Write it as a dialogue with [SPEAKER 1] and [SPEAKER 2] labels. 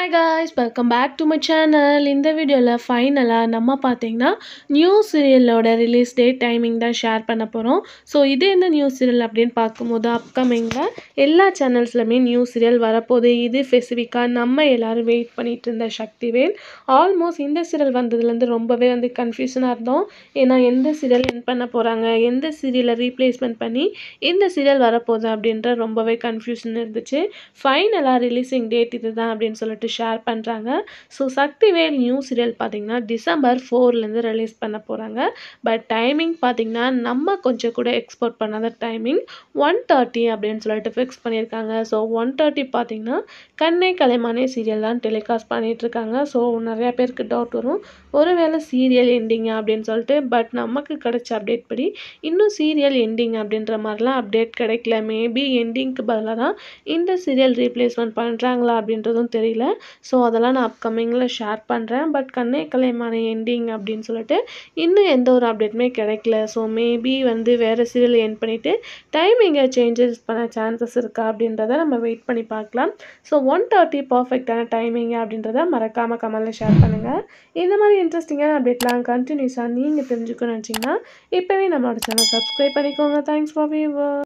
[SPEAKER 1] hi guys welcome back to my channel இந்த வீடியோவில் ஃபைனலாக நம்ம பார்த்தீங்கன்னா நியூ சீரியலோட ரிலீஸ் டேட் டைமிங் தான் ஷேர் பண்ண போகிறோம் ஸோ இது என்ன நியூ சீரியல் அப்படின்னு பார்க்கும்போது அப்கமிங்கில் எல்லா சேனல்ஸ்லையுமே நியூ சீரியல் வரப்போகுது இது ஸ்பெசிஃபிக்காக நம்ம எல்லோரும் வெயிட் பண்ணிட்டு இருந்த சக்திவேல் ஆல்மோஸ்ட் இந்த சீரியல் வந்ததுலேருந்து ரொம்பவே வந்து கன்ஃபியூஷனாக இருந்தோம் ஏன்னா எந்த சீரியல் என் பண்ண போகிறாங்க எந்த சீரியலை ரீப்ளேஸ்மெண்ட் பண்ணி இந்த சீரியல் வரப்போகுது அப்படின்ற ரொம்பவே கன்ஃபியூஷன் இருந்துச்சு ஃபைனலாக ரிலீஸிங் டேட் இதுதான் அப்படின்னு சொல்லிட்டு ஷேர் பண்ணுறாங்க ஸோ சக்திவேல் நியூ சீரியல் பார்த்தீங்கன்னா டிசம்பர் ஃபோர்லேருந்து ரிலீஸ் பண்ண போகிறாங்க பட் டைமிங் பார்த்தீங்கன்னா நம்ம கொஞ்சம் கூட எக்ஸ்போர்ட் பண்ணாத டைமிங் ஒன் தேர்ட்டி அப்படின்னு சொல்லிட்டு ஃபிக்ஸ் பண்ணியிருக்காங்க ஸோ ஒன் தேர்ட்டி பார்த்தீங்கன்னா கண்ணை கலைமானே சீரியல் தான் டெலிகாஸ்ட் பண்ணிகிட்ருக்காங்க ஸோ நிறையா பேருக்கு டவுட் வரும் ஒருவேளை சீரியல் எண்டிங்க அப்படின்னு சொல்லிட்டு பட் நமக்கு கிடைச்ச அப்டேட் படி இன்னும் சீரியல் எண்டிங் அப்படின்ற மாதிரிலாம் அப்டேட் கிடைக்கல மேபி எண்டிங்க்கு பதிலாக தான் இந்த சீரியல் ரீப்ளேஸ்மெண்ட் பண்ணுறாங்களா அப்படின்றதும் தெரியல ஸோ அதெல்லாம் நான் அப்கமிங்கில் ஷேர் பண்ணுறேன் பட் கண்ணே கலைமான எண்டிங் அப்படின்னு சொல்லிட்டு இன்னும் எந்த ஒரு அப்டேட்டுமே கிடைக்கல ஸோ மேபி வந்து வேறு சீரியல் என் பண்ணிவிட்டு டைமிங்கை சேஞ்சஸ் பண்ண சான்சஸ் இருக்கா அப்படின்றத நம்ம வெயிட் பண்ணி பார்க்கலாம் ஸோ ஒன் தேர்ட்டி பர்ஃபெக்டான டைமிங் அப்படின்றத மறக்காமல் கமலில் ஷேர் பண்ணுங்கள் இந்த மாதிரி இன்ட்ரெஸ்டிங்கான அப்டேட்லாம் கண்டினியூஸாக நீங்கள் தெரிஞ்சுக்கணும்னு நினச்சிங்கன்னா இப்போவே நம்மளோட சேனல் சப்ஸ்கிரைப் பண்ணிக்கோங்க தேங்க்ஸ் ஃபார் வியூவர்